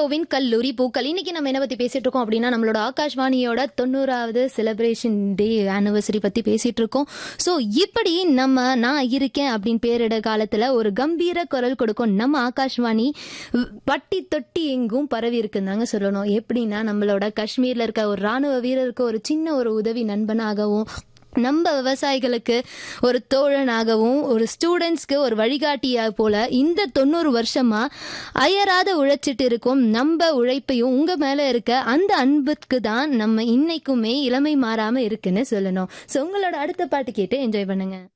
ரேடியோவின் கல்லூரி பூக்கள் இன்னைக்கு நம்ம என்ன பத்தி பேசிட்டு இருக்கோம் அப்படின்னா நம்மளோட ஆகாஷ்வாணியோட தொண்ணூறாவது செலிப்ரேஷன் டே ஆனிவர்சரி பத்தி பேசிட்டு இருக்கோம் ஸோ இப்படி நம்ம நான் இருக்கேன் அப்படின்னு பேரிட காலத்துல ஒரு கம்பீர குரல் கொடுக்கும் நம்ம ஆகாஷ்வாணி பட்டி தொட்டி எங்கும் பரவி இருக்குன்னு சொல்லணும் எப்படின்னா நம்மளோட காஷ்மீர்ல இருக்க ஒரு ராணுவ வீரருக்கு ஒரு சின்ன ஒரு உதவி நண்பனாகவும் நம்ம விவசாயிகளுக்கு ஒரு தோழனாகவும் ஒரு ஸ்டூடெண்ட்ஸ்க்கு ஒரு வழிகாட்டியா போல இந்த தொண்ணூறு வருஷமா அயராத உழைச்சிட்டு இருக்கோம் நம்ம உழைப்பையும் உங்க மேல இருக்க அந்த அன்புக்கு தான் நம்ம இன்னைக்குமே இளமை மாறாம இருக்குன்னு சொல்லணும் ஸோ உங்களோட அடுத்த பாட்டு கேட்டு என்ஜாய் பண்ணுங்க